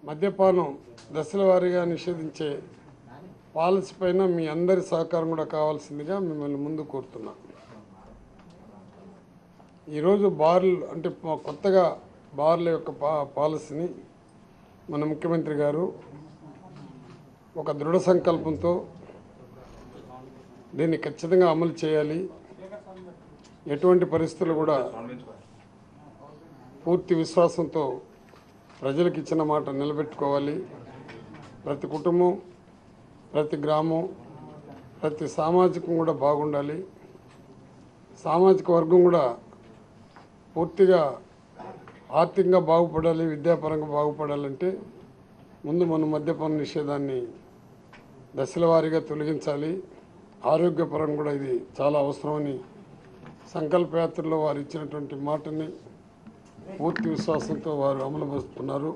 మద్యపానం దశల వారీగా నిషేధించే పాలసీ పైన మీ అందరి సహకారం కూడా కావాల్సిందిగా మిమ్మల్ని ముందు కోరుతున్నా ఈరోజు బార్లు అంటే ప- కొత్తగా బార్ల యొక్క పా పాలసీని మన ముఖ్యమంత్రి గారు ఒక దృఢ సంకల్పంతో దీన్ని ఖచ్చితంగా అమలు చేయాలి ఎటువంటి పరిస్థితులు కూడా పూర్తి విశ్వాసంతో ప్రజలకు ఇచ్చిన మాట నిలబెట్టుకోవాలి ప్రతి కుటుంబం ప్రతి గ్రామం ప్రతి సామాజికం కూడా బాగుండాలి సామాజిక వర్గం కూడా పూర్తిగా ఆర్థికంగా బాగుపడాలి విద్యాపరంగా బాగుపడాలంటే ముందు మనం మద్యపాన నిషేధాన్ని దశల వారీగా తొలగించాలి ఆరోగ్యపరంగా కూడా ఇది చాలా అవసరమని సంకల్పయాత్రలో వారు ఇచ్చినటువంటి మాటని పూర్తి విశ్వాసంతో వారు అమలుపరుస్తున్నారు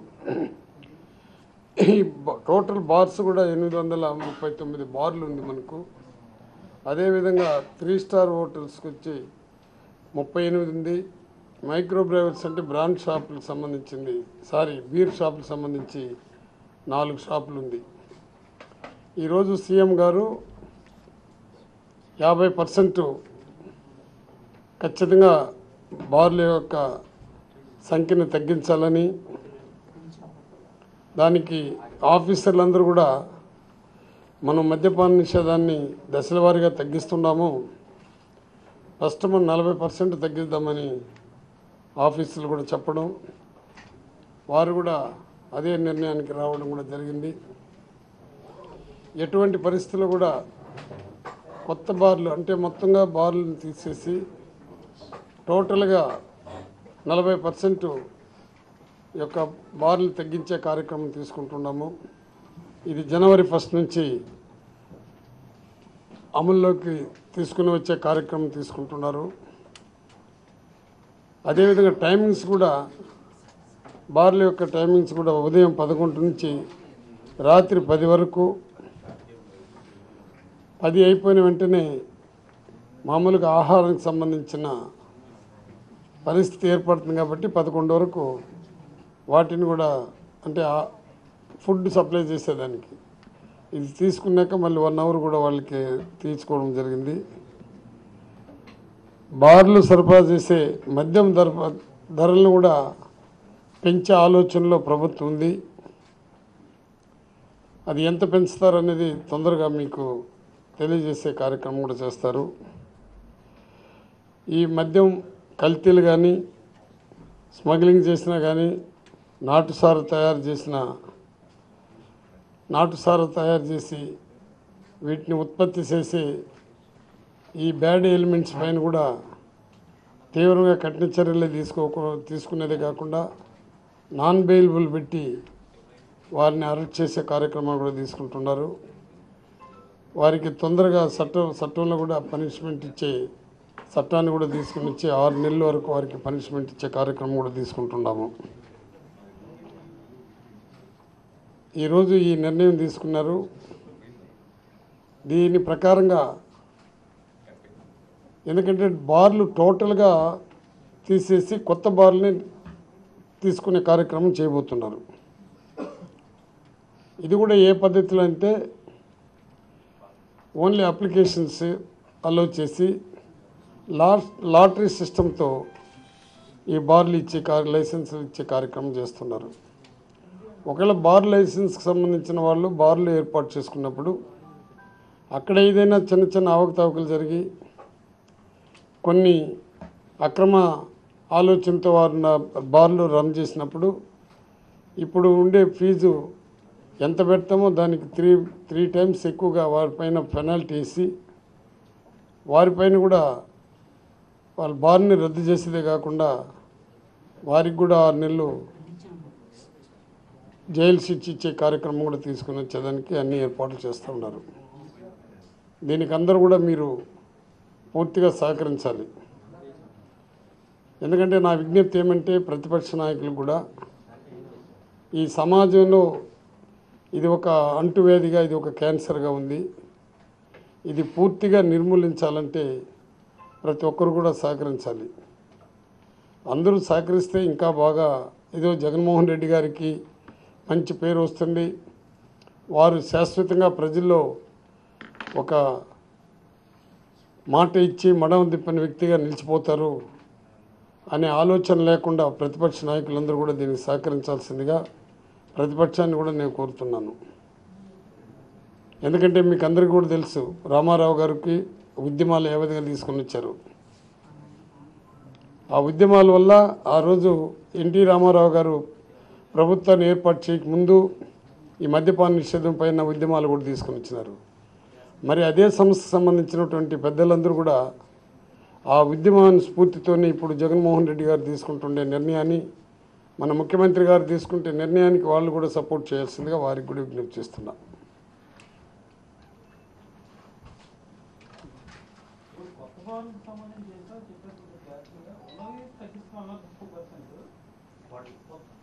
ఈ బ- టోటల్ బార్స్ కూడా ఎనిమిది వందల ముప్పై తొమ్మిది బార్లు ఉంది మనకు అదేవిధంగా త్రీ స్టార్ హోటల్స్కి వచ్చి ముప్పై ఎనిమిది ఉంది మైక్రో బ్రైవర్స్ అంటే బ్రాండ్ షాపులకు సంబంధించింది సారీ బీర్ షాపులకు సంబంధించి నాలుగు షాపులు ఉంది ఈరోజు సీఎం గారు యాభై పర్సెంట్ ఖచ్చితంగా బార్ల యొక్క సంఖ్యను తగ్గించాలని దానికి ఆఫీసర్లందరూ కూడా మనం మద్యపాన నిషేధాన్ని దశల వారీగా తగ్గిస్తున్నాము ఫస్ట్ మనం నలభై పర్సెంట్ తగ్గిద్దామని ఆఫీసులు కూడా చెప్పడం వారు కూడా అదే నిర్ణయానికి రావడం కూడా జరిగింది ఎటువంటి పరిస్థితుల్లో కూడా కొత్త బార్లు అంటే మొత్తంగా బార్లను తీసేసి టోటల్గా నలభై పర్సెంట్ యొక్క బార్లు తగ్గించే కార్యక్రమం తీసుకుంటున్నాము ఇది జనవరి ఫస్ట్ నుంచి అమల్లోకి తీసుకుని వచ్చే కార్యక్రమం తీసుకుంటున్నారు అదేవిధంగా టైమింగ్స్ కూడా బార్ల యొక్క టైమింగ్స్ కూడా ఉదయం పదకొండు నుంచి రాత్రి పది వరకు పది అయిపోయిన వెంటనే మామూలుగా ఆహారానికి సంబంధించిన పరిస్థితి ఏర్పడుతుంది కాబట్టి పదకొండు వరకు వాటిని కూడా అంటే ఆ ఫుడ్ సప్లై చేసేదానికి ఇది తీసుకున్నాక మళ్ళీ వన్ అవర్ కూడా వాళ్ళకి తీసుకోవడం జరిగింది బార్లు సరఫరా చేసే మద్యం ధర ధరలను కూడా పెంచే ఆలోచనలో ప్రభుత్వం ఉంది అది ఎంత పెంచుతారనేది తొందరగా మీకు తెలియజేసే కార్యక్రమం కూడా చేస్తారు ఈ మద్యం కల్తీలు కానీ స్మగ్లింగ్ చేసినా కానీ నాటుసార తయారు చేసిన నాటుసార తయారు చేసి వీటిని ఉత్పత్తి చేసే ఈ బ్యాడ్ ఎలిమెంట్స్ పైన కూడా తీవ్రంగా కఠిన చర్యలు తీసుకో తీసుకునేదే కాకుండా నాన్ బెయిలబుల్ పెట్టి వారిని అరెస్ట్ చేసే కార్యక్రమాలు కూడా తీసుకుంటున్నారు వారికి తొందరగా చట్టం చట్టంలో కూడా పనిష్మెంట్ ఇచ్చే చట్టాన్ని కూడా తీసుకుని వచ్చి ఆరు నెలల వరకు వారికి పనిష్మెంట్ ఇచ్చే కార్యక్రమం కూడా తీసుకుంటున్నాము ఈరోజు ఈ నిర్ణయం తీసుకున్నారు దీని ప్రకారంగా ఎందుకంటే బార్లు టోటల్గా తీసేసి కొత్త బార్లని తీసుకునే కార్యక్రమం చేయబోతున్నారు ఇది కూడా ఏ పద్ధతిలో అంటే ఓన్లీ అప్లికేషన్స్ అలో చేసి లా లాటరీ సిస్టంతో ఈ బార్లు ఇచ్చే కార్ లైసెన్సులు ఇచ్చే కార్యక్రమం చేస్తున్నారు ఒకవేళ బార్ లైసెన్స్కి సంబంధించిన వాళ్ళు బార్లు ఏర్పాటు చేసుకున్నప్పుడు అక్కడ ఏదైనా చిన్న చిన్న అవకతవకలు జరిగి కొన్ని అక్రమ ఆలోచనతో వారు నా బార్లు రన్ చేసినప్పుడు ఇప్పుడు ఉండే ఫీజు ఎంత పెడతామో దానికి త్రీ త్రీ టైమ్స్ ఎక్కువగా వారిపైన పెనాల్టీ వేసి వారిపైన కూడా వాళ్ళ బార్ని రద్దు చేసేదే కాకుండా వారికి కూడా ఆరు నెలలు జైలు శిక్ష ఇచ్చే కార్యక్రమం కూడా తీసుకుని వచ్చేదానికి అన్ని ఏర్పాట్లు చేస్తూ ఉన్నారు దీనికి అందరూ కూడా మీరు పూర్తిగా సహకరించాలి ఎందుకంటే నా విజ్ఞప్తి ఏమంటే ప్రతిపక్ష నాయకులు కూడా ఈ సమాజంలో ఇది ఒక అంటువ్యాధిగా ఇది ఒక క్యాన్సర్గా ఉంది ఇది పూర్తిగా నిర్మూలించాలంటే ప్రతి ఒక్కరు కూడా సహకరించాలి అందరూ సహకరిస్తే ఇంకా బాగా ఏదో జగన్మోహన్ రెడ్డి గారికి మంచి పేరు వస్తుంది వారు శాశ్వతంగా ప్రజల్లో ఒక మాట ఇచ్చి మడమ తిప్పని వ్యక్తిగా నిలిచిపోతారు అనే ఆలోచన లేకుండా ప్రతిపక్ష నాయకులందరూ కూడా దీనికి సహకరించాల్సిందిగా ప్రతిపక్షాన్ని కూడా నేను కోరుతున్నాను ఎందుకంటే మీకు అందరికీ కూడా తెలుసు రామారావు గారికి ఉద్యమాలు ఏ విధంగా తీసుకొని వచ్చారు ఆ ఉద్యమాల వల్ల ఆ రోజు ఎన్టీ రామారావు గారు ప్రభుత్వాన్ని ఏర్పాటు చేయకముందు ఈ మద్యపాన నిషేధం పైన ఉద్యమాలు కూడా తీసుకొని వచ్చినారు మరి అదే సంస్థకు సంబంధించినటువంటి పెద్దలందరూ కూడా ఆ ఉద్యమాన్ని స్ఫూర్తితోనే ఇప్పుడు జగన్మోహన్ రెడ్డి గారు తీసుకుంటుండే నిర్ణయాన్ని మన ముఖ్యమంత్రి గారు తీసుకుంటే నిర్ణయానికి వాళ్ళు కూడా సపోర్ట్ చేయాల్సిందిగా వారికి కూడా విజ్ఞప్తి చేస్తున్నా కొత్త ఫార్మ్ సంబంధించి చేసినా చెప్పేసి క్లారిటీగా ఉన్నది తగ్గిస్తున్నాం ఫిఫ్టీ పర్సెంట్ వాటి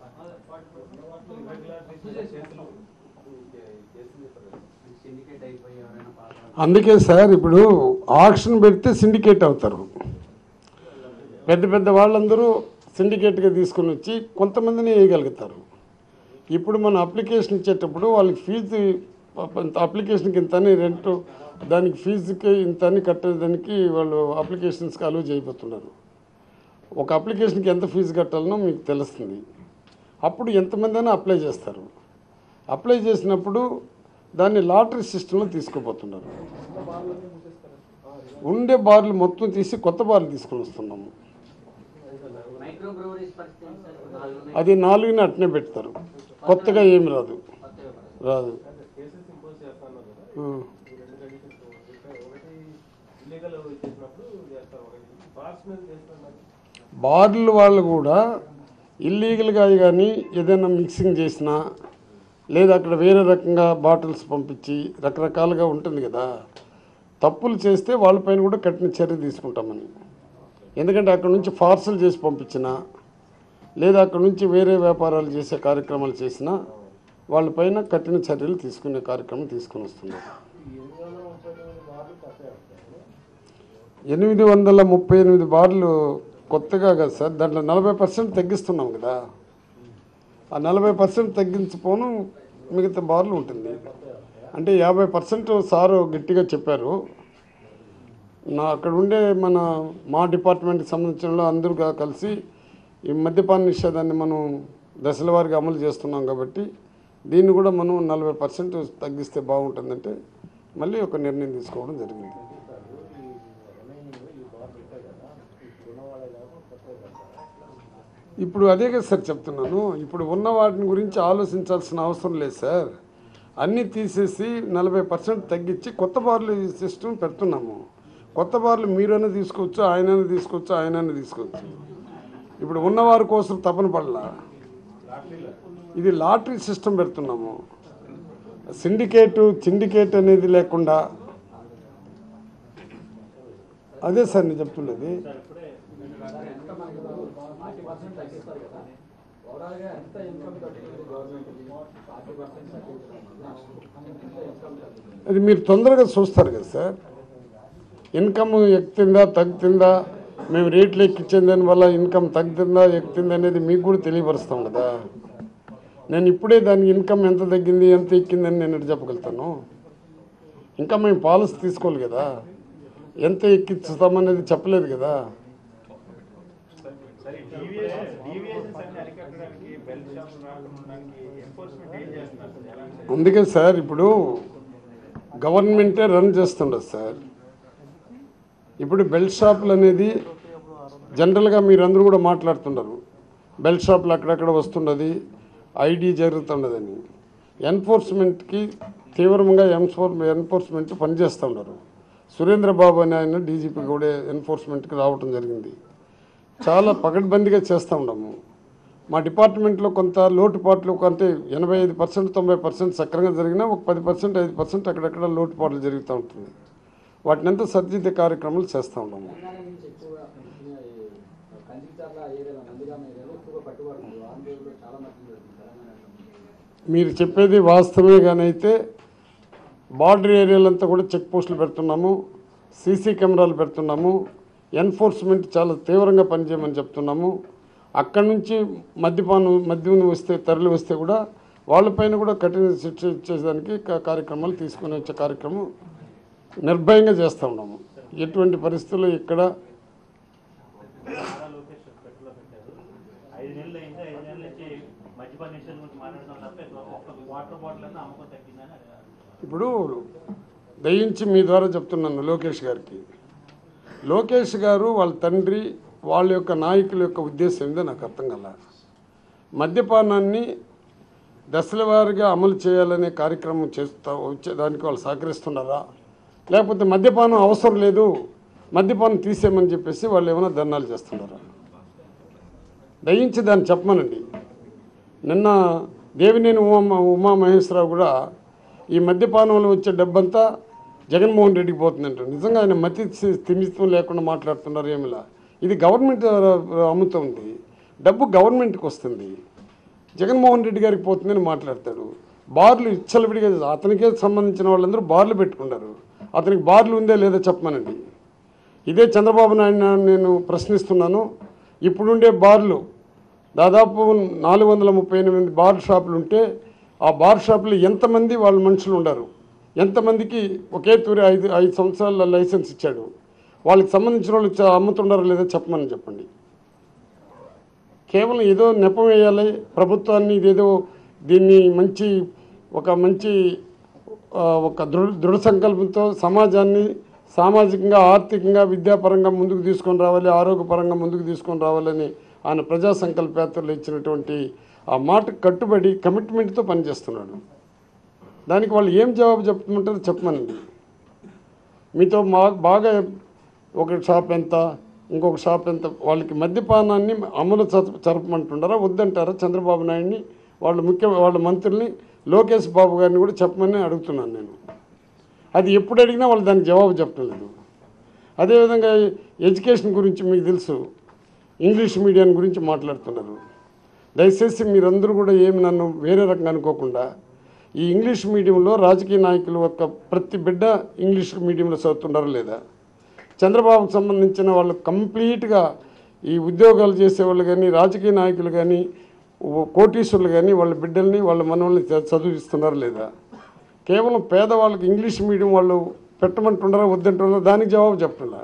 సిండికేట్ అయిపోయి ఎవరైనా పాస్ అందుకే సార్ ఇప్పుడు ఆక్షన్ పెడితే సిండికేట్ అవుతారు పెద్ద పెద్ద వాళ్ళందరూ సిండికేట్గా తీసుకొని వచ్చి కొంతమందిని వేయగలుగుతారు ఇప్పుడు మనం అప్లికేషన్ ఇచ్చేటప్పుడు వాళ్ళకి ఫీజు అప్లికేషన్కి ఇంత అని రెంట్ దానికి ఫీజుకి ఇంత అని కట్టేదానికి వాళ్ళు అప్లికేషన్స్కి అలవ్ చేయబోతున్నారు ఒక అప్లికేషన్కి ఎంత ఫీజు కట్టాలనో మీకు తెలుస్తుంది అప్పుడు ఎంతమంది అయినా అప్లై చేస్తారు అప్లై చేసినప్పుడు దాన్ని లాటరీ సిస్టంలో తీసుకుపోతున్నారు ఉండే బార్లు మొత్తం తీసి కొత్త బార్లు తీసుకొని వస్తున్నాము మైక్రో బ్రూవరీస్ పరిస్థితి ఏంటి సార్ ఇప్పుడు నాలుగు ఉన్నాయి. అది నాలుగుని అట్నే పెడతారు కొత్తగా ఏమి రాదు కొత్తగా పడతాయి. రాదు కేసెస్ ఇంపోజ్ చేస్తున్నారు కదా ఉం. ఈ రెండు కండిషన్స్ ఒకటి ఇల్లీగల్ చేసినప్పుడు చేస్తారు ఒకటి బార్స్ మీద చేస్తున్నారు బార్లు వాళ్ళు కూడా ఇల్లీగల్గా కానీ ఏదైనా మిక్సింగ్ చేసినా లేదా అక్కడ వేరే రకంగా బాటిల్స్ పంపించి రకరకాలుగా ఉంటుంది కదా తప్పులు చేస్తే వాళ్ళపైన కూడా కఠిన చర్య తీసుకుంటామని ఎందుకంటే అక్కడ నుంచి పార్సల్ చేసి పంపించినా లేదా అక్కడ నుంచి వేరే వ్యాపారాలు చేసే కార్యక్రమాలు చేసినా వాళ్ళపైన కఠిన చర్యలు తీసుకునే కార్యక్రమం తీసుకుని వస్తున్నారు ఎనిమిది వందల ముప్పై ఎనిమిది బార్లు కొత్తగా కదా సార్ దాంట్లో నలభై పర్సెంట్ తగ్గిస్తున్నాం కదా ఆ నలభై పర్సెంట్ తగ్గించిపోను మిగతా బార్లు ఉంటుంది అంటే యాభై పర్సెంట్ సారు గట్టిగా చెప్పారు నా అక్కడ ఉండే మన మా డిపార్ట్మెంట్కి సంబంధించిన వాళ్ళు అందరూ గా- కలిసి ఈ మద్యపాన నిషేధాన్ని మనం దశల వారీగా అమలు చేస్తున్నాం కాబట్టి దీన్ని కూడా మనం నలభై పర్సెంట్ తగ్గిస్తే బాగుంటుందంటే మళ్ళీ ఒక నిర్ణయం తీసుకోవడం జరిగింది ఇప్పుడు అదే కదా సార్ చెప్తున్నాను ఇప్పుడు ఉన్న వాటిని గురించి ఆలోచించాల్సిన అవసరం లేదు సార్ అన్నీ తీసేసి నలభై పర్సెంట్ తగ్గించి కొత్త బార్లు సిస్టమ్ పెడుతున్నాము కొత్త బార్లు మీరైనా తీసుకోవచ్చు ఆయనైనా తీసుకోవచ్చు ఆయనైనా తీసుకోవచ్చు ఇప్పుడు ఉన్నవారి కోసం తపన పడలా ఇది లాటరీ సిస్టమ్ పెడుతున్నాము సిండికేటు సిండికేట్ అనేది లేకుండా అదే సార్ నేను చెప్తున్నది అది మీరు తొందరగా చూస్తారు కదా సార్ ఇన్కమ్ ఎక్కుతుందా తగ్గుతుందా మేము రేట్లు ఎక్కించిన దానివల్ల ఇన్కమ్ తగ్గుతుందా ఎక్కుతుందా అనేది మీకు కూడా తెలియపరుస్తాం కదా నేను ఇప్పుడే దాని ఇన్కమ్ ఎంత తగ్గింది ఎంత ఎక్కిందని నేను ఎట్లా చెప్పగలుగుతాను ఇంకా మేము పాలసీ తీసుకోవాలి కదా ఎంత ఎక్కిస్తామనేది చెప్పలేదు కదా సరే డీవియేషన్ డీవియేషన్స్ అన్ని అరికట్టడానికి బెల్ట్ షాప్ రాకుండా ఉండడానికి ఎన్ఫోర్స్మెంట్ ఏం చేస్తున్నారు సార్ ఎలాంటి అందుకే సార్ ఇప్పుడు గవర్నమెంటే రన్ చేస్తుండదు సార్ ఇప్పుడు బెల్ట్ షాపులు అనేది జనరల్గా మీరందరూ కూడా మాట్లాడుతున్నారు బెల్ట్ షాపులు అక్కడక్కడ వస్తున్నది ఐడి జరుగుతున్నదని ఎన్ఫోర్స్మెంట్కి తీవ్రంగా ఎన్ఫోర్ ఎన్ఫోర్స్మెంట్ పనిచేస్తూ ఉన్నారు సురేంద్ర బాబు అని ఆయన డీజీపీ కూడా ఎన్ఫోర్స్మెంట్కి రావటం జరిగింది చాలా పకడ్బందీగా చేస్తూ ఉన్నాము మా డిపార్ట్మెంట్లో కొంత లోటుపాట్లు అంటే ఎనభై ఐదు పర్సెంట్ తొంభై పర్సెంట్ సక్రంగా జరిగినా ఒక పది పర్సెంట్ ఐదు పర్సెంట్ అక్కడక్కడ లోటుపాట్లు జరుగుతూ ఉంటుంది వాటిని అంతా సరిదిద్దే కార్యక్రమాలు చేస్తూ ఉన్నాము తెలంగాణ నుంచి ఎక్కువగా కంచిచార్ల ఏరియాలో నందిగామ ఏరియాలో ఎక్కువగా పట్టుబడుతుంది ఆంధ్రప్రదేశ్లో చాలా మట్టి జరుగుతుంది తెలంగాణ మీరు చెప్పేది వాస్తవమే కానీ అయితే బార్డర్ ఏరియాలంతా కూడా చెక్ పోస్టులు పెడుతున్నాము సీసీ కెమెరాలు పెడుతున్నాము ఎన్ఫోర్స్మెంట్ చాలా తీవ్రంగా పనిచేయమని చెప్తున్నాము అక్కడి నుంచి మద్యపానం మద్యం వస్తే తరలి వస్తే కూడా వాళ్ళపైన కూడా కఠిన శిక్ష ఇచ్చేదానికి కా- కార్యక్రమాలు తీసుకుని వచ్చే కార్యక్రమం నిర్భయంగా చేస్తూ ఉన్నాము ఎటువంటి పరిస్థితుల్లో ఇక్కడ నారా లోకేష్ పెట్టిలో పెట్టారు ఐదు నెలలు అయింది ఐదు నెలల నుంచి మద్యపాన నిషేధం గురించి మాట్లాడడం తప్ప ఒక్క వాటర్ బాటిల్ అన్నా అమ్మకం తగ్గిందని అడిగారు. ఇప్పుడు దయించి మీ ద్వారా చెప్తున్నాను లోకేష్ గారికి లోకేష్ గారు వాళ్ళ తండ్రి వాళ్ళ యొక్క నాయకుల యొక్క ఉద్దేశం ఏందో నాకు అర్థం కల మద్యపానాన్ని దశల వారీగా అమలు చేయాలనే కార్యక్రమం చేస్తా వచ్చేదానికి వాళ్ళు సహకరిస్తున్నారా లేకపోతే మద్యపానం అవసరం లేదు మద్యపానం తీసేయమని చెప్పేసి వాళ్ళు ఏమైనా ధర్నాలు చేస్తున్నారా దయించి దాన్ని చెప్పమనండి నిన్న దేవినేని ఉమా ఉమా మహేశ్వరరావు కూడా ఈ మద్యపానంలో వచ్చే డబ్బంతా జగన్మోహన్ రెడ్డికి పోతుందంట నిజంగా ఆయన మతి స్థిమితం లేకుండా మాట్లాడుతున్నారు ఏమిలా ఇది గవర్నమెంట్ అమ్ముతుంది డబ్బు గవర్నమెంట్కి వస్తుంది జగన్మోహన్ రెడ్డి గారికి పోతుందని మాట్లాడతాడు బార్లు ఇచ్చలవిడిగా అతనికే సంబంధించిన వాళ్ళందరూ బార్లు పెట్టుకున్నారు అతనికి బార్లు ఉందే లేదో చెప్పమనండి ఇదే చంద్రబాబు నాయుడు నేను ప్రశ్నిస్తున్నాను ఇప్పుడుండే బార్లు దాదాపు నాలుగు వందల ముప్పై ఎనిమిది బార్ షాపులు ఉంటే ఆ బార్ షాపులు ఎంతమంది వాళ్ళ మనుషులు ఉండరు ఎంతమందికి ఒకే తూరి ఐదు ఐదు సంవత్సరాల లైసెన్స్ ఇచ్చాడు వాళ్ళకి సంబంధించిన వాళ్ళు చ- అమ్ముతున్నారో లేదో చెప్పమని చెప్పండి కేవలం ఏదో నెపం వేయాలి ప్రభుత్వాన్ని ఇదేదో దీన్ని మంచి ఒక మంచి ఆ, ఒక దృఢ దృఢ సంకల్పంతో సమాజాన్ని సామాజికంగా ఆర్థికంగా విద్యాపరంగా ముందుకు తీసుకొని రావాలి ఆరోగ్యపరంగా ముందుకు తీసుకొని రావాలని ఆయన ప్రజా సంకల్ప యాత్రలో ఇచ్చినటువంటి ఆ మాటకు కట్టుబడి కమిట్మెంట్తో పనిచేస్తున్నాడు దానికి వాళ్ళు ఏం జవాబు చెప్పమంటారో చెప్పమనండి మీతో మా బాగా ఒక షాప్ ఎంత ఇంకొక షాప్ ఎంత వాళ్ళకి మద్యపానాన్ని అమలు చ- జరపమంటుంటారా వద్దంటారా చంద్రబాబు నాయుడిని వాళ్ళ ముఖ్య వాళ్ళ మంత్రుల్ని లోకేష్ బాబు గారిని కూడా చెప్పమని అడుగుతున్నాను నేను అది ఎప్పుడు అడిగినా వాళ్ళు దానికి జవాబు చెప్పలేదు అదేవిధంగా ఎడ్యుకేషన్ గురించి మీకు తెలుసు ఇంగ్లీష్ మీడియం గురించి మాట్లాడుతున్నారు దయచేసి మీరందరూ కూడా ఏమి నన్ను వేరే రకంగా అనుకోకుండా ఈ ఇంగ్లీష్ మీడియంలో రాజకీయ నాయకులు యొక్క ప్రతి బిడ్డ ఇంగ్లీష్ మీడియంలో చదువుతున్నారా లేదా చంద్రబాబుకు సంబంధించిన వాళ్ళు కంప్లీట్గా ఈ ఉద్యోగాలు చేసేవాళ్ళు కానీ రాజకీయ నాయకులు కానీ ఓ కోటీశ్వరులు కానీ వాళ్ళ బిడ్డల్ని వాళ్ళ మనల్ని చదివిస్తున్నారా లేదా కేవలం పేదవాళ్ళకి ఇంగ్లీష్ మీడియం వాళ్ళు పెట్టమంటున్నారా వద్దంటున్నారా దానికి జవాబు చెప్తున్నా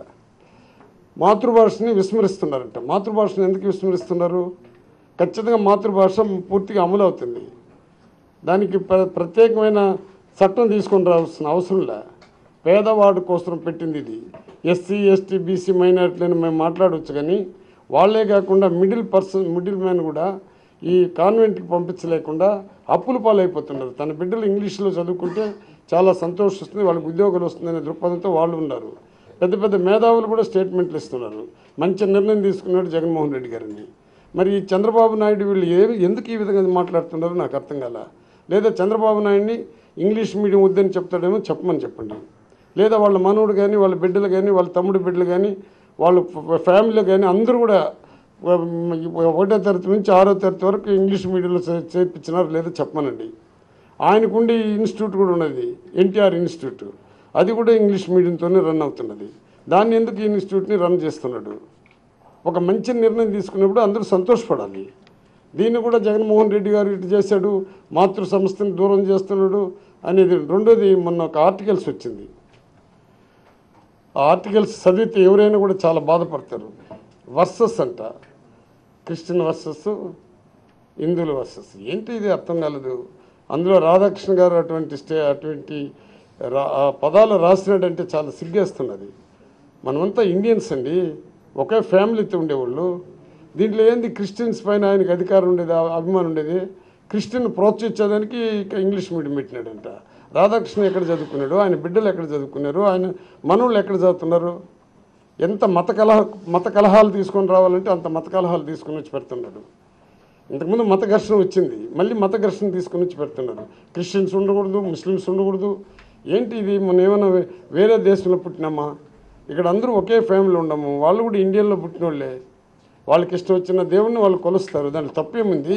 మాతృభాషని విస్మరిస్తున్నారంట మాతృభాషను ఎందుకు విస్మరిస్తున్నారు ఖచ్చితంగా మాతృభాష పూర్తిగా అమలు అవుతుంది దానికి ప్ర- ప్రత్యేకమైన చట్టం తీసుకొని రావాల్సిన అవసరం లే పేదవాడి కోసం పెట్టింది ఇది ఎస్సీ ఎస్టీ బీసీ మైనారిటీలను మేము మాట్లాడవచ్చు కానీ వాళ్ళే కాకుండా మిడిల్ పర్సన్ మిడిల్ మ్యాన్ కూడా ఈ కాన్వెంట్కి పంపించలేకుండా అప్పుల పాలైపోతున్నారు తన బిడ్డలు ఇంగ్లీష్లో చదువుకుంటే చాలా సంతోషిస్తుంది వాళ్ళకి ఉద్యోగాలు వస్తుందనే దృక్పథంతో వాళ్ళు ఉన్నారు పెద్ద పెద్ద మేధావులు కూడా స్టేట్మెంట్లు ఇస్తున్నారు మంచి నిర్ణయం తీసుకున్నాడు జగన్మోహన్ రెడ్డి గారిని మరి ఈ చంద్రబాబు నాయుడు వీళ్ళు ఏ ఎందుకు ఈ విధంగా మాట్లాడుతున్నారో నాకు అర్థం కాల లేదా చంద్రబాబు నాయుడిని ఇంగ్లీష్ మీడియం వద్దని చెప్తాడేమో చెప్పమని చెప్పండి లేదా వాళ్ళ మనవుడు కానీ వాళ్ళ బిడ్డలు కానీ వాళ్ళ తమ్ముడు బిడ్డలు కానీ వాళ్ళ ఫ- ఫ్యామిలీ కానీ అందరూ కూడా వ- ఒకటో తరగతి నుంచి ఆరో తరగతి వరకు ఇంగ్లీష్ మీడియంలో చే- చేర్పించినారు లేదా చెప్పమనండి ఆయనకుండి ఇన్స్టిట్యూట్ కూడా ఉన్నది ఎన్టీఆర్ ఇన్స్టిట్యూట్ అది కూడా ఇంగ్లీష్ మీడియంతోనే రన్ అవుతున్నది దాన్ని ఎందుకు ఈ ఇన్స్టిట్యూట్ని రన్ చేస్తున్నాడు ఒక మంచి నిర్ణయం తీసుకున్నప్పుడు అందరూ సంతోషపడాలి దీన్ని కూడా జగన్మోహన్ రెడ్డి గారు ఇటు చేశాడు మాతృ సంస్థని దూరం చేస్తున్నాడు అనేది రెండోది మొన్న ఒక ఆర్టికల్స్ వచ్చింది ఆ ఆర్టికల్స్ చదివితే ఎవరైనా కూడా చాలా బాధపడతారు వర్సెస్ అంట క్రిస్టియన్ వర్సెస్ హిందువుల వర్సెస్ ఏంటి ఇది అర్థం కాలేదు అందులో రాధాకృష్ణ గారు అటువంటి స్టే అటువంటి రా- ఆ పదాలు రాసినాడంటే చాలా సిగ్గేస్తున్నది మనమంతా ఇండియన్స్ అండి ఒకే ఫ్యామిలీతో ఉండేవాళ్ళు దీంట్లో ఏంది క్రిస్టియన్స్ పైన ఆయనకి అధికారం ఉండేది ఆ అభిమానం ఉండేది క్రిస్టియన్ ప్రోత్సహించడానికి ఇక ఇంగ్లీష్ మీడియం పెట్టినాడంట రాధాకృష్ణ ఎక్కడ చదువుకున్నాడు ఆయన బిడ్డలు ఎక్కడ చదువుకున్నారు ఆయన మనోళ్ళు ఎక్కడ చదువుతున్నారు ఎంత మత కలహ మత కలహాలు తీసుకొని రావాలంటే అంత మత కలహాలు తీసుకొని వచ్చి పెడుతున్నాడు ఇంతకుముందు మత ఘర్షణ వచ్చింది మళ్ళీ మత ఘర్షణ తీసుకొని వచ్చి పెడుతున్నారు క్రిస్టియన్స్ ఉండకూడదు ముస్లిమ్స్ ఉండకూడదు ఏంటి ఇది మనం ఏమైనా వే- వేరే దేశంలో పుట్టినామా ఇక్కడ అందరూ ఒకే ఫ్యామిలీ ఉండము వాళ్ళు కూడా ఇండియన్లో పుట్టిన వాళ్ళే వాళ్ళకి ఇష్టం వచ్చిన దేవుణ్ణి వాళ్ళు కొలుస్తారు దాంట్లో తప్పేముంది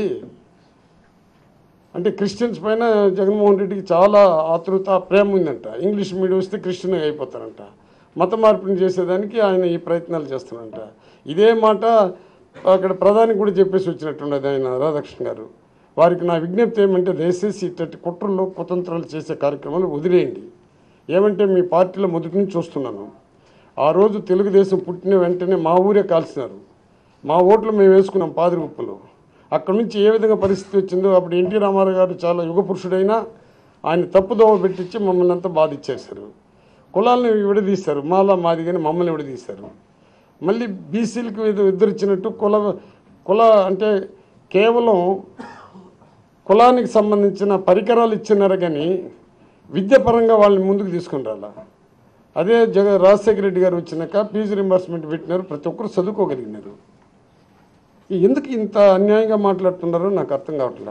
అంటే క్రిస్టియన్స్ పైన జగన్మోహన్ రెడ్డికి చాలా ఆతృత ప్రేమ ఉందంట ఇంగ్లీష్ మీడియం వస్తే క్రిస్టియన్గా అయిపోతారంట మత మార్పిడి చేసేదానికి ఆయన ఈ ప్రయత్నాలు చేస్తున్నారంట ఇదే మాట అక్కడ ప్రధానికి కూడా చెప్పేసి వచ్చినట్టున్నది ఆయన రాధాకృష్ణ గారు వారికి నా విజ్ఞప్తి ఏమంటే దయచేసి ఇట్టటి కుట్రలు కుతంత్రాలు చేసే కార్యక్రమాలు వదిలేయండి ఏమంటే మీ పార్టీలో మొదటి నుంచి చూస్తున్నాను ఆ రోజు తెలుగుదేశం పుట్టిన వెంటనే మా ఊరే కాల్చినారు మా ఓట్లు మేము వేసుకున్నాం పాదిగుప్పలో అక్కడ నుంచి ఏ విధంగా పరిస్థితి వచ్చిందో అప్పుడు ఎన్టీ రామారావు గారు చాలా యుగ పురుషుడైనా ఆయన తప్పుదోవ పెట్టించి మమ్మల్ని అంతా బాధించేశారు కులాలను విడదీశారు మాలా మాది కానీ మమ్మల్ని విడదీశారు మళ్ళీ బీసీలకు ఎదురిచ్చినట్టు కుల కుల అంటే కేవలం కులానికి సంబంధించిన పరికరాలు ఇచ్చినారు కానీ విద్యాపరంగా వాళ్ళని ముందుకు తీసుకుని రాలా అదే జగ రాజశేఖర రెడ్డి గారు వచ్చినాక ఫీజు రింబర్స్మెంట్ పెట్టినారు ప్రతి ఒక్కరు చదువుకోగలిగినారు ఈ ఎందుకు ఇంత అన్యాయంగా మాట్లాడుతున్నారో నాకు అర్థం కావట్లే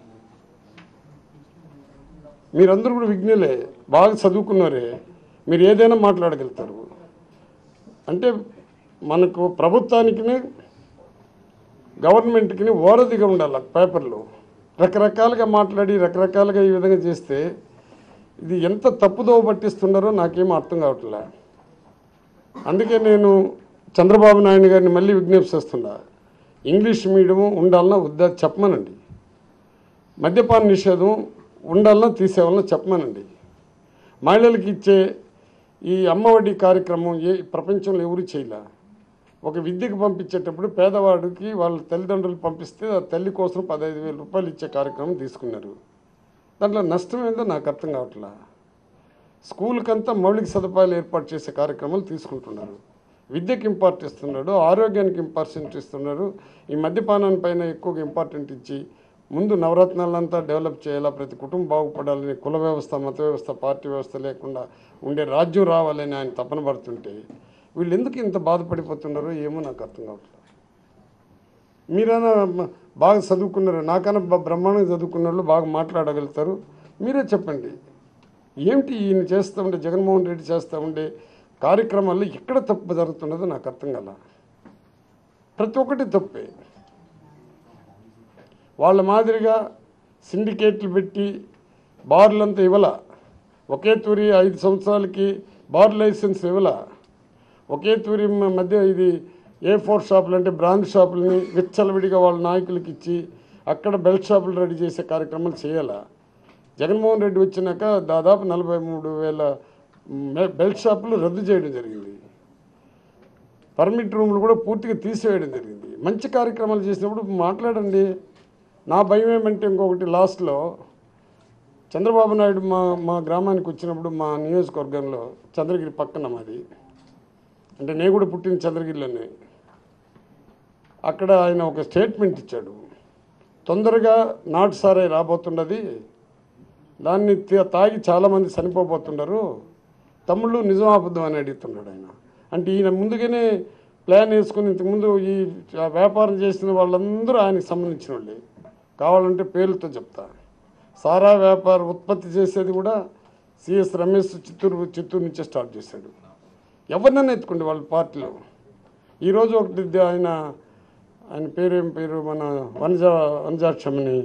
మీరందరూ కూడా విఘ్నులే బాగా చదువుకున్నారే మీరు ఏదైనా మాట్లాడగలుగుతారు అంటే మనకు ప్రభుత్వానికి గవర్నమెంట్కి ఓరదిగా ఉండాలి పేపర్లో రకరకాలుగా మాట్లాడి రకరకాలుగా ఈ విధంగా చేస్తే ఇది ఎంత తప్పుదోవ పట్టిస్తున్నారో నాకేం అర్థం కావట్లే అందుకే నేను చంద్రబాబు నాయుడు గారిని మళ్ళీ విజ్ఞప్తి చేస్తున్నా ఇంగ్లీష్ మీడియం ఉండాలన్నా వద్దా చెప్పమనండి మద్యపాన నిషేధం ఉండాలన్నా తీసేవాళ్ళని చెప్పమనండి మహిళలకు ఇచ్చే ఈ అమ్మఒడి కార్యక్రమం ఏ ప్రపంచంలో ఎవరు చేయలే ఒక విద్యకు పంపించేటప్పుడు పేదవాడికి వాళ్ళ తల్లిదండ్రులు పంపిస్తే ఆ తల్లి కోసం పదహైదు వేల రూపాయలు ఇచ్చే కార్యక్రమం తీసుకున్నారు దాంట్లో నష్టం ఏందో నాకు అర్థం కావట్లా స్కూల్కంతా మౌలిక సదుపాయాలు ఏర్పాటు చేసే కార్యక్రమాలు తీసుకుంటున్నారు విద్యకి ఇంపార్ట్ ఇస్తున్నాడు ఆరోగ్యానికి ఇంపార్టెంట్ ఇస్తున్నారు ఈ మద్యపానం పైన ఎక్కువగా ఇంపార్టెంట్ ఇచ్చి ముందు నవరత్నాలంతా డెవలప్ చేయాలా ప్రతి కుటుంబం బాగుపడాలని కుల వ్యవస్థ మత వ్యవస్థ పార్టీ వ్యవస్థ లేకుండా ఉండే రాజ్యం రావాలని ఆయన తపన పడుతుంటే వీళ్ళు ఎందుకు ఇంత బాధపడిపోతున్నారో ఏమో నాకు అర్థం కావట్లేదు మీరైనా మ- బాగా చదువుకున్నారు నాకన్నా బ- బ్రహ్మాండంగా చదువుకున్న వాళ్ళు బాగా మాట్లాడగలుగుతారు మీరే చెప్పండి ఏమిటి ఈయన చేస్తూ ఉండే జగన్మోహన్ రెడ్డి చేస్తూ ఉండే కార్యక్రమాల్లో ఎక్కడ తప్పు జరుగుతున్నదో నాకు అర్థం కాల ప్రతి ఒక్కటి తప్పే వాళ్ళ మాదిరిగా సిండికేట్లు పెట్టి బార్లంతా ఇవ్వాల ఒకే తూరి ఐదు సంవత్సరాలకి బార్ లైసెన్స్ ఇవ్వాల ఒకే తూరి మ- మధ్య ఇది ఏ ఫోర్ షాపులు అంటే బ్రాండ్ షాపులని విచ్చలవిడిగా వాళ్ళ నాయకులకి ఇచ్చి అక్కడ బెల్ట్ షాపులు రెడీ చేసే కార్యక్రమాలు చేయాలా జగన్మోహన్ రెడ్డి వచ్చినాక దాదాపు నలభై మూడు వేల మె- బెల్ట్ షాపులు రద్దు చేయడం జరిగింది పర్మిట్ రూమ్లు కూడా పూర్తిగా తీసివేయడం జరిగింది మంచి కార్యక్రమాలు చేసినప్పుడు మాట్లాడండి నా భయం ఏమంటే ఇంకొకటి లాస్ట్లో చంద్రబాబు నాయుడు మా మా గ్రామానికి వచ్చినప్పుడు మా నియోజకవర్గంలో చంద్రగిరి పక్కన మాది అంటే నేను కూడా పుట్టిన చంద్రగిరిలోనే అక్కడ ఆయన ఒక స్టేట్మెంట్ ఇచ్చాడు తొందరగా నాటు సారాయి రాబోతున్నది దాన్ని తి- తాగి చాలామంది చనిపోబోతున్నారు తమ్ముళ్ళు నిజం అబద్ధం అని అడుగుతున్నాడు ఆయన అంటే ఈయన ముందుగానే ప్లాన్ వేసుకుని ఇంతకుముందు ఈ వ్యాపారం చేసిన వాళ్ళందరూ ఆయనకు సంబంధించిన వాళ్ళే కావాలంటే పేర్లతో చెప్తా సారా వ్యాపార ఉత్పత్తి చేసేది కూడా సిఎస్ రమేష్ చిత్తూరు చిత్తూరు నుంచే స్టార్ట్ చేశాడు ఎవరినైనా ఎత్తుకోండి వాళ్ళ పార్టీలో ఈరోజు ఒకటి ది- ఆయన ఆయన పేరు ఏం పేరు మన వనజ వనజాక్షమని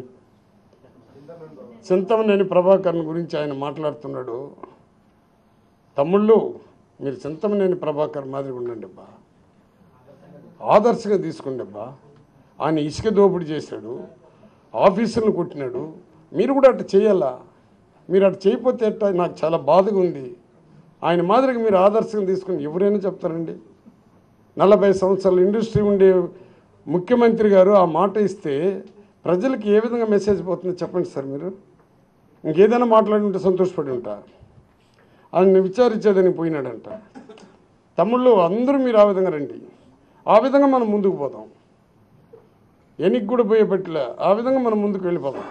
చింతమనేని ప్రభాకర్ని గురించి ఆయన మాట్లాడుతున్నాడు తమ్ముళ్ళు మీరు చింతమనేని ప్రభాకర్ మాదిరి ఉండండి అబ్బా ఆదర్శంగా తీసుకోండి అబ్బా ఆయన ఇసుక దోపిడీ చేశాడు ఆఫీసులను కొట్టినాడు మీరు కూడా అట్లా చేయాలా మీరు అట్లా చేయకపోతే ఎట్టా నాకు చాలా బాధగా ఉంది ఆయన మాదిరిగా మీరు ఆదర్శంగా తీసుకుని ఎవరైనా చెప్తారండి నలభై సంవత్సరాల ఇండస్ట్రీ ఉండే ముఖ్యమంత్రి గారు ఆ మాట ఇస్తే ప్రజలకు ఏ విధంగా మెసేజ్ పోతుందో చెప్పండి సార్ మీరు ఇంకేదైనా మాట్లాడి ఉంటే సంతోషపడి ఉంటా ఆయన విచారించేదని పోయినాడంట తమ్ముళ్ళు అందరూ మీరు ఆ విధంగా రండి ఆ విధంగా మనం ముందుకు పోదాం ఎనికి కూడా పోయే పెట్టలే ఆ విధంగా మనం ముందుకు వెళ్ళిపోదాం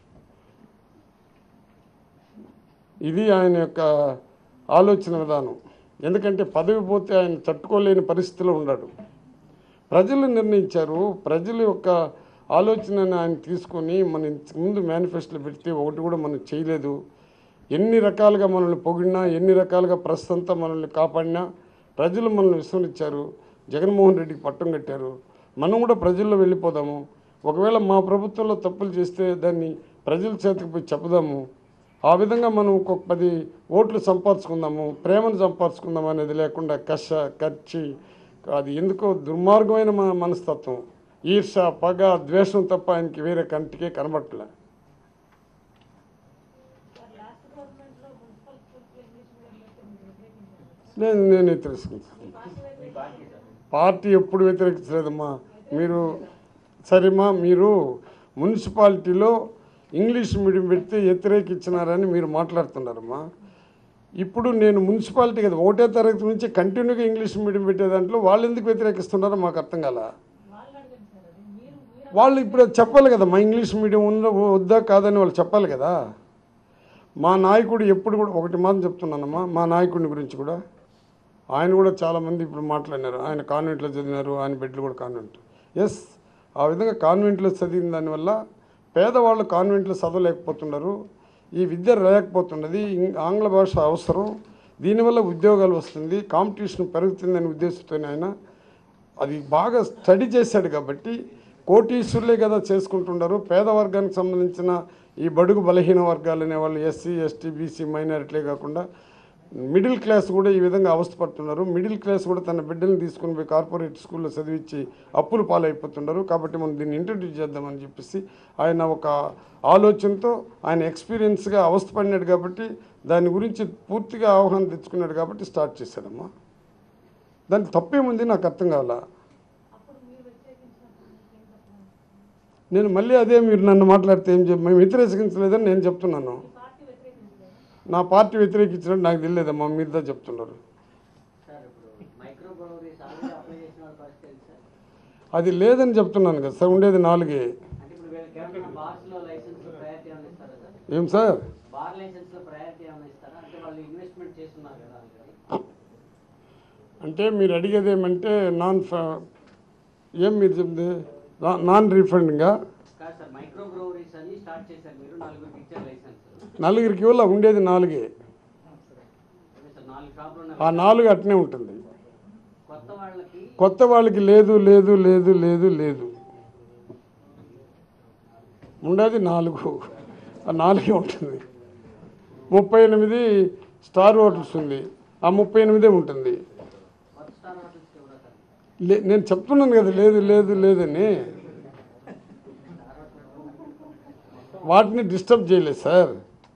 ఇది ఆయన యొక్క ఆలోచన విధానం ఎందుకంటే పదవి పోతే ఆయన తట్టుకోలేని పరిస్థితిలో ఉన్నాడు ప్రజలు నిర్ణయించారు ప్రజల యొక్క ఆలోచనని ఆయన తీసుకొని మన ఇంతకు ముందు మేనిఫెస్టోలో పెడితే ఒకటి కూడా మనం చేయలేదు ఎన్ని రకాలుగా మనల్ని పొగిడినా ఎన్ని రకాలుగా ప్రస్తుతంతా మనల్ని కాపాడినా ప్రజలు మనల్ని విస్మరించారు జగన్మోహన్ రెడ్డికి పట్టం కట్టారు మనం కూడా ప్రజల్లో వెళ్ళిపోదాము ఒకవేళ మా ప్రభుత్వంలో తప్పులు చేస్తే దాన్ని ప్రజల చేతికి పోయి చెప్పుదాము ఆ విధంగా మనం ఒక్కొక్క పది ఓట్లు సంపాదించుకుందాము ప్రేమను సంపాదించుకుందాం అనేది లేకుండా కష ఖర్చి అది ఎందుకో దుర్మార్గమైన మన మనస్తత్వం ఈర్ష పగ ద్వేషం తప్ప ఆయనకి వేరే కంటికే కనబట్టలే నేను నేనే తెలుసుకుంటాను మీ పార్టీ సార్ పార్టీ ఎప్పుడు వ్యతిరేకించలేదమ్మా మీరు సరేమ్మా మీరు మున్సిపాలిటీలో ఇంగ్లీష్ మీడియం పెడితే వ్యతిరేకించినారని మీరు మాట్లాడుతున్నారమ్మా ఇప్పుడు నేను మున్సిపాలిటీ కదా ఒకటే తరగతి నుంచి కంటిన్యూగా ఇంగ్లీష్ మీడియం పెట్టే దాంట్లో వాళ్ళు ఎందుకు వ్యతిరేకిస్తున్నారో మాకు అర్థం కాల వాళ్ళు ఇప్పుడు అది చెప్పాలి కదా మా ఇంగ్లీష్ మీడియం ఉందా వద్దా కాదని వాళ్ళు చెప్పాలి కదా మా నాయకుడు ఎప్పుడు కూడా ఒకటి మాత్రం చెప్తున్నానమ్మా మా నాయకుడిని గురించి కూడా ఆయన కూడా చాలామంది ఇప్పుడు మాట్లాడినారు ఆయన కాన్వెంట్లో చదివినారు ఆయన బిడ్డలు కూడా కాన్వెంట్ ఎస్ ఆ విధంగా కాన్వెంట్లో చదివిన దానివల్ల పేదవాళ్ళు కాన్వెంట్లో చదవలేకపోతున్నారు ఈ విద్య లేకపోతున్నది ఇం- ఆంగ్ల భాష అవసరం దీనివల్ల ఉద్యోగాలు వస్తుంది కాంపిటీషన్ పెరుగుతుందనే ఉద్దేశంతో ఆయన అది బాగా స్టడీ చేశాడు కాబట్టి కోటీశ్వరులే కదా చేసుకుంటున్నారు పేద వర్గానికి సంబంధించిన ఈ బడుగు బలహీన వర్గాలు అనేవాళ్ళు ఎస్సీ ఎస్టీ బీసీ మైనారిటీలే కాకుండా మిడిల్ క్లాస్ కూడా ఈ విధంగా అవస్థపడుతున్నారు మిడిల్ క్లాస్ కూడా తన బిడ్డల్ని తీసుకుని పోయి కార్పొరేట్ స్కూల్లో చదివించి అప్పులు పాలైపోతున్నారు కాబట్టి మనం దీన్ని ఇంట్రడ్యూస్ చేద్దామని చెప్పేసి ఆయన ఒక ఆలోచనతో ఆయన ఎక్స్పీరియన్స్గా అవస్థపడినాడు కాబట్టి దాని గురించి పూర్తిగా అవగాహన తెచ్చుకున్నాడు కాబట్టి స్టార్ట్ చేశాడమ్మా దానికి తప్పేముంది నాకు అర్థం కావాలా నేను మళ్ళీ అదే మీరు నన్ను మాట్లాడితే ఏం చెప్పి మేము వ్యతిరేకించలేదని నేను చెప్తున్నాను నా పార్టీ వ్యతిరేకించినట్టు నాకు తెలియదమ్మా మీరుదా చెప్తున్నారు సార్ ఇప్పుడు మైక్రో బ్రవరీస్ ఆల్రెడీ అప్లై చేసిన వాళ్ళ పరిస్థితి ఏంటి సార్ అది లేదని చెప్తున్నాను కదా సార్ ఉండేది నాలుగే అంటే ఇప్పుడు వీళ్ళకి ఏమైనా బార్స్ లో లైసెన్స్ ప్రయారిటీ ఏమైనా ఇస్తారా సార్ ఏం సార్ బార్ లైసెన్స్ లో ప్రయారిటీ ఏమైనా ఇస్తారా అంటే వాళ్ళు ఇన్వెస్ట్మెంట్ చేస్తున్నారు కదా ఆల్రెడీ అంటే మీరు అడిగేది ఏమంటే నాన్ ఫ- ఏం మీరు చెప్తే నా- నాన్ రీఫండింగా కాదు సార్ మైక్రో బ్రవరీస్ అని స్టార్ట్ చేశారు మీరు నలుగురికి ఇచ్చారు లైసెన్స్ నలుగురికి వల్ల ఉండేది నాలుగే అదే సార్ నాలుగు షాపులు ఆ ఉన్నాయి నాలుగు అట్నే ఉంటుంది కొత్త వాళ్ళకి కొత్త వాళ్ళకి లేదు లేదు లేదు లేదు లేదు ఉండేది నాలుగు ఆ నాలుగే ఉంటుంది ముప్పై ఎనిమిది స్టార్ హోటల్స్ ఉంది ఆ ముప్పై ఎనిమిదే ఉంటుంది కొత్త స్టార్ హోటల్స్కి కూడా సార్ లే నేను చెప్తున్నాను కదా లేదు లేదు లేదని వాటిని డిస్టర్బ్ చేయలేదు సార్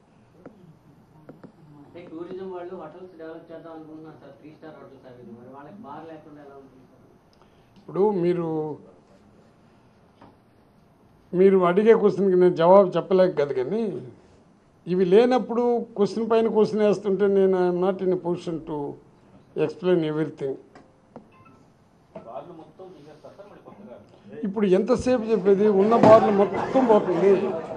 అంటే టూరిజం వాళ్ళు హోటల్స్ డెవలప్ చేద్దాం అనుకుంటున్నారు సార్ త్రీ స్టార్ హోటల్స్ అవి మరి వాళ్ళకి బార్ లేకుండా ఎలా ఉంటుంది సార్ ఇప్పుడు మీరు మీరు అడిగే క్వశ్చన్కి నేను జవాబు చెప్పలేక కదా కానీ ఇవి లేనప్పుడు క్వశ్చన్ పైన క్వశ్చన్ వేస్తుంటే నేను I'm not in position to explain everything వాళ్ళు మొత్తం తీసేస్తారు సార్ మళ్ళీ కొత్తగా ఇప్పుడు ఎంతసేపు చెప్పేది ఉన్న బార్లు మొత్తం పోతుంది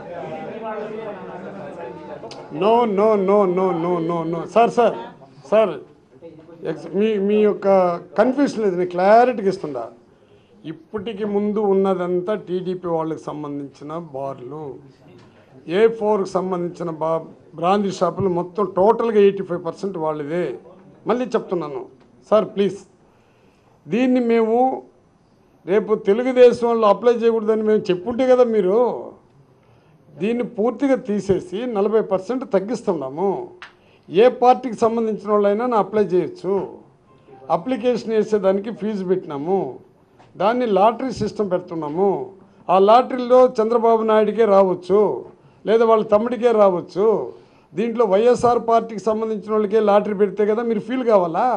no no no no no no no sir sir sir ఎక్స్- మీ మీ యొక్క కన్ఫ్యూషన్ లేదు నేను క్లారిటీగా ఇస్తుండా ఇప్పటికి ముందు ఉన్నదంతా టీడీపీ వాళ్ళకి సంబంధించిన బార్లు ఏ ఫోర్కి సంబంధించిన బా బ్రాందీ షాపులు మొత్తం టోటల్గా ఎయిటీ ఫైవ్ పర్సెంట్ వాళ్ళదే మళ్ళీ చెప్తున్నాను సార్ ప్లీజ్ దీన్ని మేము రేపు తెలుగుదేశం వాళ్ళు అప్లై చేయకూడదని మేము చెప్పుంటే కదా మీరు దీన్ని పూర్తిగా తీసేసి నలభై పర్సెంట్ తగ్గిస్తున్నాము ఏ పార్టీకి సంబంధించిన వాళ్ళైనా నా అప్లై చేయొచ్చు అప్లికేషన్ వేసేదానికి ఫీజు పెట్టినాము దాన్ని లాటరీ సిస్టమ్ పెడుతున్నాము ఆ లాటరీలో చంద్రబాబు నాయుడికే రావచ్చు లేదా వాళ్ళ తమ్ముడికే రావచ్చు దీంట్లో వైఎస్ఆర్ పార్టీకి సంబంధించిన వాళ్ళకే లాటరీ పెడితే కదా మీరు ఫీల్ కావాలా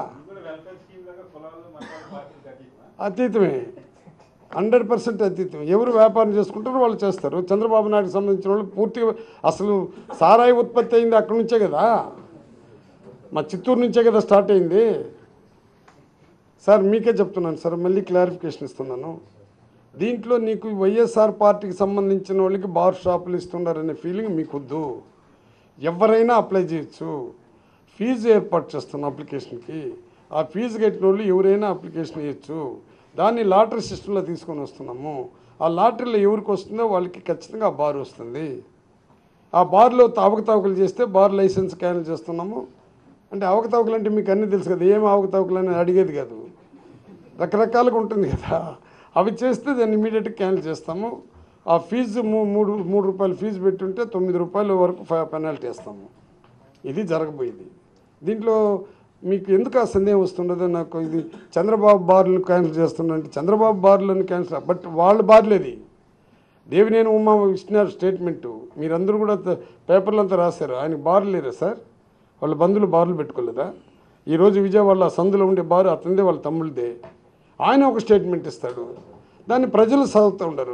అతీతమే హండ్రెడ్ పర్సెంట్ అతీతం ఎవరు వ్యాపారం చేసుకుంటారో వాళ్ళు చేస్తారు చంద్రబాబు నాయుడుకి సంబంధించిన వాళ్ళు పూర్తిగా అసలు సారాయి ఉత్పత్తి అయింది అక్కడి నుంచే కదా మా చిత్తూరు నుంచే కదా స్టార్ట్ అయింది సార్ మీకే చెప్తున్నాను సార్ మళ్ళీ క్లారిఫికేషన్ ఇస్తున్నాను దీంట్లో నీకు వైఎస్ఆర్ పార్టీకి సంబంధించిన వాళ్ళకి బార్ షాపులు ఇస్తున్నారనే ఫీలింగ్ మీకొద్దు ఎవరైనా అప్లై చేయొచ్చు ఫీజు ఏర్పాటు చేస్తున్నాం అప్లికేషన్కి ఆ ఫీజు కట్టిన వాళ్ళు ఎవరైనా అప్లికేషన్ ఇవ్వచ్చు దాన్ని లాటరీ సిస్టంలో తీసుకొని వస్తున్నాము ఆ లాటరీలో ఎవరికి వస్తుందో వాళ్ళకి ఖచ్చితంగా ఆ బార్ వస్తుంది ఆ బార్లో అవకతవకలు చేస్తే బార్ లైసెన్స్ క్యాన్సిల్ చేస్తున్నాము అంటే అవకతవకలు అంటే మీకు అన్నీ తెలుసు కదా ఏం అవకతవకలు అని అడిగేది కాదు రకరకాలుగా ఉంటుంది కదా అవి చేస్తే దాన్ని ఇమీడియట్గా క్యాన్సిల్ చేస్తాము ఆ ఫీజు మూ- మూడు మూడు రూపాయలు ఫీజు పెట్టుంటే తొమ్మిది రూపాయల వరకు ఫ- పెనాల్టీ వేస్తాము ఇది జరగబోయేది దీంట్లో మీకు ఎందుకు ఆ సందేహం వస్తుండదో నాకు ఇది చంద్రబాబు బార్లను క్యాన్సిల్ చేస్తున్నారంటే చంద్రబాబు బార్లను క్యాన్సిల్ బట్ వాళ్ళ బార్లేది దేవినేని ఉమా ఇచ్చినారు స్టేట్మెంటు మీరందరూ కూడా త- పేపర్లు అంతా రాశారు ఆయన బార్లు లేరా సార్ వాళ్ళ బంధువులు బార్లు పెట్టుకోలేదా ఈరోజు విజయవాడ సందులో ఉండే బారు అతనిదే వాళ్ళ తమ్ముళ్ళదే ఆయన ఒక స్టేట్మెంట్ ఇస్తాడు దాన్ని ప్రజలు చదువుతూ ఉండరు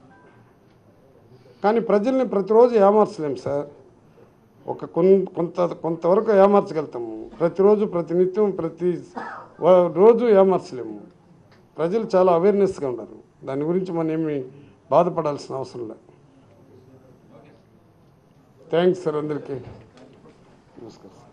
కానీ ప్రజల్ని ప్రతిరోజు ఏమార్చలేం సార్ ఒక కొన్ కొంత కొంతవరకు ఏమార్చగలుగుతాము ప్రతిరోజు ప్రతినిత్యం ప్రతి వ- రోజు ఏమార్చలేము ప్రజలు చాలా అవేర్నెస్గా ఉన్నారు దాని గురించి మనం ఏమి బాధపడాల్సిన అవసరం లేదు థ్యాంక్స్ సార్ అందరికీ నమస్కారం